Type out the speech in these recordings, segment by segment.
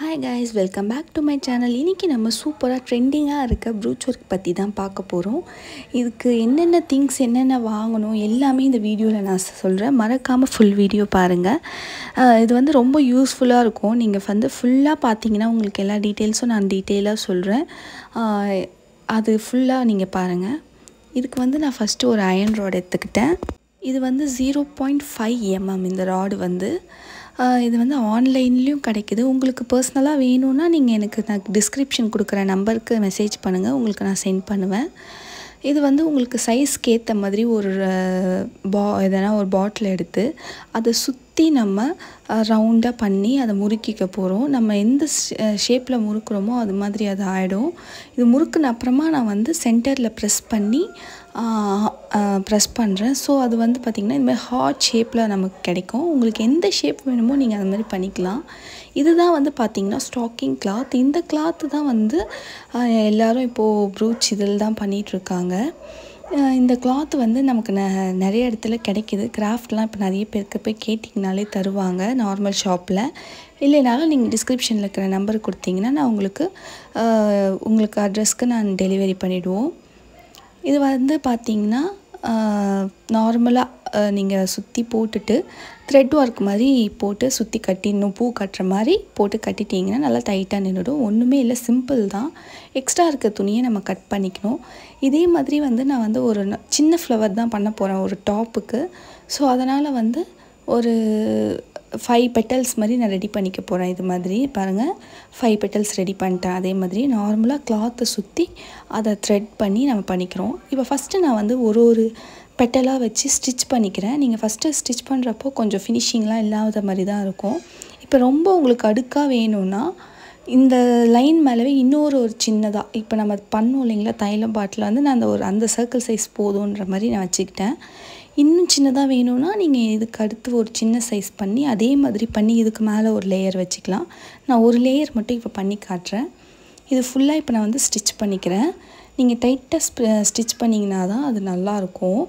hi guys welcome back to my channel இன்றைக்கி நம்ம சூப்பராக ட்ரெண்டிங்காக இருக்க ப்ரூச் ஒர்க் பற்றி தான் பார்க்க போகிறோம் இதுக்கு என்னென்ன திங்ஸ் என்னென்ன வாங்கணும் எல்லாமே இந்த வீடியோவில் நான் சொல்கிறேன் மறக்காமல் ஃபுல் வீடியோ பாருங்கள் அஹ் இது வந்து ரொம்ப யூஸ்ஃபுல்லாக இருக்கும் நீங்கள் வந்து ஃபுல்லாக பார்த்தீங்கன்னா உங்களுக்கு எல்லா டீட்டெயில்ஸும் நான் டீட்டெயிலாக சொல்கிறேன் அது ஃபுல்லாக நீங்கள் பாருங்கள் இதுக்கு வந்து நான் ஃபஸ்ட்டு ஒரு அயன் ராட் எடுத்துக்கிட்டேன் இது வந்து ஜீரோ பாயிண்ட் ஃபைவ் எம்எம் இந்த ராடு வந்து ஆஹ் இது வந்து ஆன்லைன்லேயும் கிடைக்குது உங்களுக்கு பர்சனலாக வேணும்னா நீங்கள் எனக்கு நான் டிஸ்கிரிப்ஷன் கொடுக்குற நம்பருக்கு மெசேஜ் பண்ணுங்கள் உங்களுக்கு நான் சென்ட் பண்ணுவேன் இது வந்து உங்களுக்கு சைஸ்க்கு ஏற்ற மாதிரி ஒரு பா எதனா ஒரு பாட்டில் எடுத்து அதை சுற்றி நம்ம ரவுண்டாக பண்ணி அதை முறுக்கிக்க போகிறோம் நம்ம எந்த ஷேப்பில் முறுக்குறோமோ அது மாதிரி அது ஆகிடும் இது முறுக்குன அப்புறமா நான் வந்து சென்டரில் ப்ரெஸ் பண்ணி ப்ரெஸ் பண்ணுறேன் ஸோ அது வந்து பார்த்திங்கன்னா இதுமாதிரி ஹார்ட் ஷேப்பில் நமக்கு கிடைக்கும் உங்களுக்கு எந்த ஷேப் வேணுமோ நீங்கள் அது மாதிரி பண்ணிக்கலாம் இதுதான் வந்து பார்த்திங்கன்னா ஸ்டாக்கிங் கிளாத் இந்த கிளாத்து தான் வந்து ஆஹ் எல்லாரும் இப்போது ப்ரூச் இதில் தான் பண்ணிகிட்ருக்காங்க இந்த கிளாத் வந்து நமக்கு ந நிறைய இடத்துல கிடைக்கிது கிராஃப்ட்லாம் இப்போ நிறைய பேருக்கு போய் கேட்டிங்கனாலே தருவாங்க நார்மல் ஷாப்பில் இல்லைனாலும் நீங்கள் டிஸ்கிரிப்ஷனில் இருக்கிற நம்பர் கொடுத்தீங்கன்னா நான் உங்களுக்கு ஆஹ் உங்களுக்கு அட்ரஸ்க்கு நான் டெலிவரி பண்ணிவிடுவோம் இது வந்து பார்த்திங்கன்னா நார்மலாக நீங்கள் சுற்றி போட்டுட்டு த்ரெட் ஒர்க் மாதிரி போட்டு சுற்றி கட்டிடணும் பூ கட்டுற மாதிரி போட்டு கட்டிட்டிங்கன்னா நல்லா டைட்டாக நின்றுடும் ஒன்றுமே இல்லை சிம்பிள் தான் எக்ஸ்ட்ரா இருக்க துணியை நம்ம கட் பண்ணிக்கணும் இதே மாதிரி வந்து நான் வந்து ஒரு ந- சின்ன ஃப்ளவர் தான் பண்ண போகிறேன் ஒரு டாப்புக்கு ஸோ அதனால் வந்து ஒரு ஃபைவ் பெட்டல்ஸ் மாதிரி நான் ரெடி பண்ணிக்க போகிறேன் இது மாதிரி பாருங்கள் ஃபைவ் பெட்டல்ஸ் ரெடி பண்ணிட்டேன் அதே மாதிரி நார்மலாக கிளாத்தை சுற்றி அதை த்ரெட் பண்ணி நம்ம பண்ணிக்கிறோம் இப்போ ஃபஸ்ட்டு நான் வந்து ஒரு ஒரு பெட்டலாக வச்சு ஸ்டிச் பண்ணிக்கிறேன் நீங்கள் ஃபஸ்ட்டு ஸ்டிச் பண்ணுறப்போ கொஞ்சம் ஃபினிஷிங்லாம் இல்லாத மாதிரி தான் இருக்கும் இப்போ ரொம்ப உங்களுக்கு அடுக்காக வேணும்னா இந்த லைன் மேலவே இன்னொரு ஒரு சின்னதாக இப்போ நம்ம பண்ணோம் இல்லைங்களா தைலம் பாட்டில் வந்து நான் அந்த ஒரு அந்த சர்க்கிள் சைஸ் போதுன்ற மாதிரி நான் வச்சுக்கிட்டேன் இன்னும் சின்னதாக வேணும்னா நீங்கள் இதுக்கு அடுத்து ஒரு சின்ன சைஸ் பண்ணி அதே மாதிரி பண்ணி இதுக்கு மேலே ஒரு லேயர் வச்சுக்கலாம் நான் ஒரு லேயர் மட்டும் இப்போ பண்ணி காட்டுறேன் இது ஃபுல்லாக இப்போ நான் வந்து ஸ்டிச் பண்ணிக்கிறேன் நீங்கள் டைட்டாக ஸ்டிச் பண்ணிங்கன்னா தான் அது நல்லாயிருக்கும்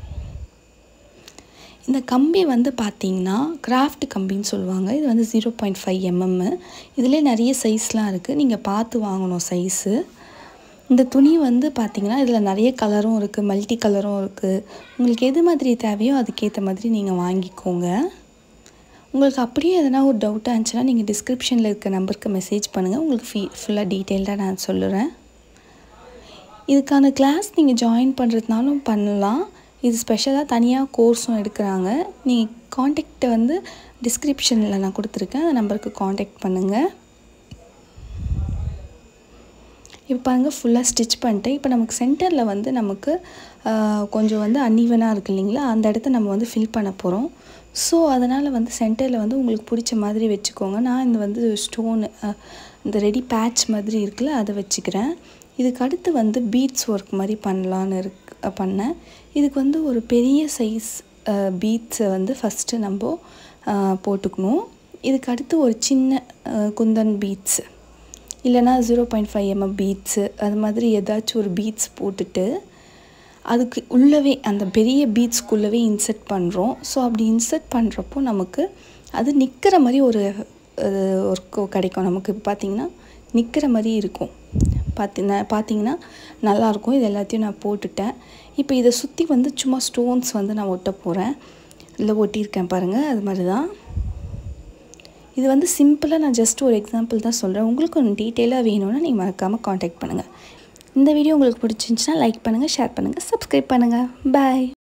இந்த கம்பி வந்து பார்த்தீங்கன்னா கிராஃப்ட் கம்பின்னு சொல்லுவாங்க இது வந்து ஜீரோ பாயிண்ட் ஃபைவ் எம்எம் இதில் நிறைய சைஸ்லாம் இருக்குது நீங்கள் பார்த்து வாங்கணும் சைஸு இந்த துணி வந்து பார்த்திங்கன்னா இதில் நிறைய கலரும் இருக்குது மல்டி கலரும் இருக்குது உங்களுக்கு எது மாதிரி தேவையோ அதுக்கேற்ற மாதிரி நீங்கள் வாங்கிக்கோங்க உங்களுக்கு அப்படியே எதனா ஒரு டவுட்டாக இருந்துச்சுன்னா நீங்கள் டிஸ்கிரிப்ஷனில் இருக்க நம்பருக்கு மெசேஜ் பண்ணுங்கள் உங்களுக்கு ஃபீ ஃபுல்லாக டீட்டெயில்டாக நான் சொல்லுறேன் இதுக்கான கிளாஸ் நீங்கள் ஜாயின் பண்ணுறதுனாலும் பண்ணலாம் இது ஸ்பெஷலாக தனியாக கோர்ஸும் எடுக்கிறாங்க நீங்கள் காண்டாக்டை வந்து டிஸ்கிரிப்ஷனில் நான் கொடுத்துருக்கேன் அந்த நம்பருக்கு காண்டாக்ட் பண்ணுங்கள் இப்போ பாருங்கள் ஃபுல்லாக ஸ்டிச் பண்ணிட்டேன் இப்போ நமக்கு சென்டரில் வந்து நமக்கு ஆஹ், கொஞ்சம் வந்து அன்ஈவனாக இருக்கு இல்லைங்களா அந்த இடத்த நம்ம வந்து ஃபில் பண்ண போகிறோம் ஸோ அதனால் வந்து சென்டரில் வந்து உங்களுக்கு பிடிச்ச மாதிரி வச்சுக்கோங்க நான் இந்த வந்து ஸ்டோன் இந்த ரெடி பேட்ச் மாதிரி இருக்குல்ல அதை வச்சுக்கிறேன் இதுக்கு அடுத்து வந்து பீட்ஸ் ஒர்க் மாதிரி பண்ணலான்னு இருக்கு பண்ணேன் இதுக்கு வந்து ஒரு பெரிய சைஸ் பீட்ஸை வந்து ஃபஸ்ட்டு நம்ம ஆஹ், போட்டுக்கணும் இதுக்கு அடுத்து ஒரு சின்ன ஆஹ், குந்தன் பீட்ஸ் இல்லைனா zero point five mm beads அது மாதிரி ஏதாச்சும் ஒரு பீட்ஸ் போட்டுட்டு அதுக்கு உள்ளவே அந்த பெரிய பீட்ஸ்க்குள்ளவே இன்சர்ட் பண்ணுறோம் ஸோ அப்படி இன்சர்ட் பண்ணுறப்போ நமக்கு அது நிற்கிற மாதிரி ஒரு ஒர்க் கிடைக்கும் நமக்கு பார்த்தீங்கன்னா நிற்கிற மாதிரி இருக்கும் பார்த்திங்கன்னா பார்த்தீங்கன்னா நல்லாயிருக்கும் இது எல்லாத்தையும் நான் போட்டுட்டேன் இப்போ இதை சுற்றி வந்து சும்மா ஸ்டோன்ஸ் வந்து நான் ஒட்ட போகிறேன் இல்லை ஒட்டியிருக்கேன் பாருங்கள் அது மாதிரி தான் இது வந்து சிம்பிளாக நான் ஜஸ்ட் ஒரு எக்ஸாம்பிள் தான் சொல்கிறேன் உங்களுக்கு ஒன்று டீட்டெயிலாக வேணும்னா நீங்கள் மறக்காமல் காண்டாக்ட் பண்ணுங்கள் இந்த வீடியோ உங்களுக்கு பிடிச்சிருந்துச்சுன்னா லைக் பண்ணுங்கள் ஷேர் பண்ணுங்கள் சப்ஸ்கிரைப் பண்ணுங்கள் பாய்